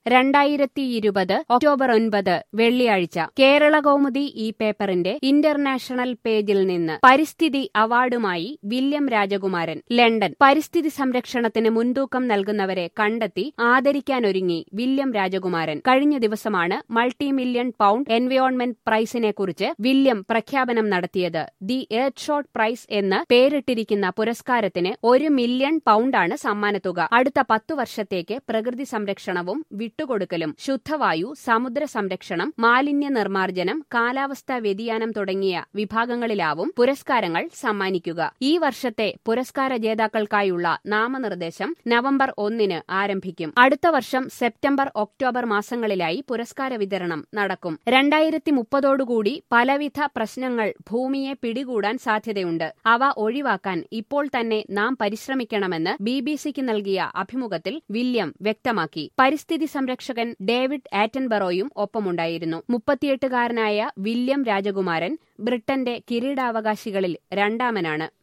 രണ്ടായിരത്തി ഇരുപത് ഒക്ടോബർ ഒൻപത് വെള്ളിയാഴ്ച കേരള കൗമുദി ഈ പേപ്പറിന്റെ ഇന്റർനാഷണൽ പേജിൽ നിന്ന് പരിസ്ഥിതി അവാർഡുമായി വില്യം രാജകുമാരൻ ലണ്ടൻ പരിസ്ഥിതി സംരക്ഷണത്തിന് മുൻതൂക്കം നൽകുന്നവരെ കണ്ടെത്തി ആദരിക്കാനൊരുങ്ങി വില്യം രാജകുമാരൻ കഴിഞ്ഞ ദിവസമാണ് മൾട്ടി മില്യൺ പൗണ്ട് എൻവയോൺമെന്റ് പ്രൈസിനെക്കുറിച്ച് വില്യം പ്രഖ്യാപനം നടത്തിയത് ദി എർത്ത് ഷോട്ട് പ്രൈസ് എന്ന് പേരിട്ടിരിക്കുന്ന പുരസ്കാരത്തിന് ഒരു മില്യൺ പൗണ്ടാണ് സമ്മാനത്തുക അടുത്ത പത്തു വർഷത്തേക്ക് പ്രകൃതി സംരക്ഷണവും വിട്ടുകൊടുക്കലും ശുദ്ധവായു സമുദ്ര സംരക്ഷണം മാലിന്യ നിർമ്മാർജ്ജനം കാലാവസ്ഥാ വ്യതിയാനം തുടങ്ങിയ വിഭാഗങ്ങളിലാവും പുരസ്കാരങ്ങൾ സമ്മാനിക്കുക ഈ വർഷത്തെ പുരസ്കാര ജേതാക്കൾക്കായുള്ള നാമനിർദ്ദേശം നവംബർ ഒന്നിന് ആരംഭിക്കും അടുത്ത വർഷം സെപ്റ്റംബർ ഒക്ടോബർ മാസങ്ങളിലായി പുരസ്കാര വിതരണം നടക്കും രണ്ടായിരത്തി മുപ്പതോടുകൂടി പലവിധ പ്രശ്നങ്ങൾ ഭൂമിയെ പിടികൂടാൻ സാധ്യതയുണ്ട് അവ ഒഴിവാക്കാൻ ഇപ്പോൾ തന്നെ നാം പരിശ്രമിക്കണമെന്ന് ബി ബി സിക്ക് നൽകിയ അഭിമുഖത്തിൽ വില്യം വ്യക്തമാക്കി പരിസ്ഥിതി സംരക്ഷകൻ ഡേവിഡ് ആറ്റൻബറോയും ഒപ്പമുണ്ടായിരുന്നു മുപ്പത്തിയെട്ടുകാരനായ വില്യം രാജകുമാരൻ ബ്രിട്ടന്റെ കിരീടാവകാശികളിൽ രണ്ടാമനാണ്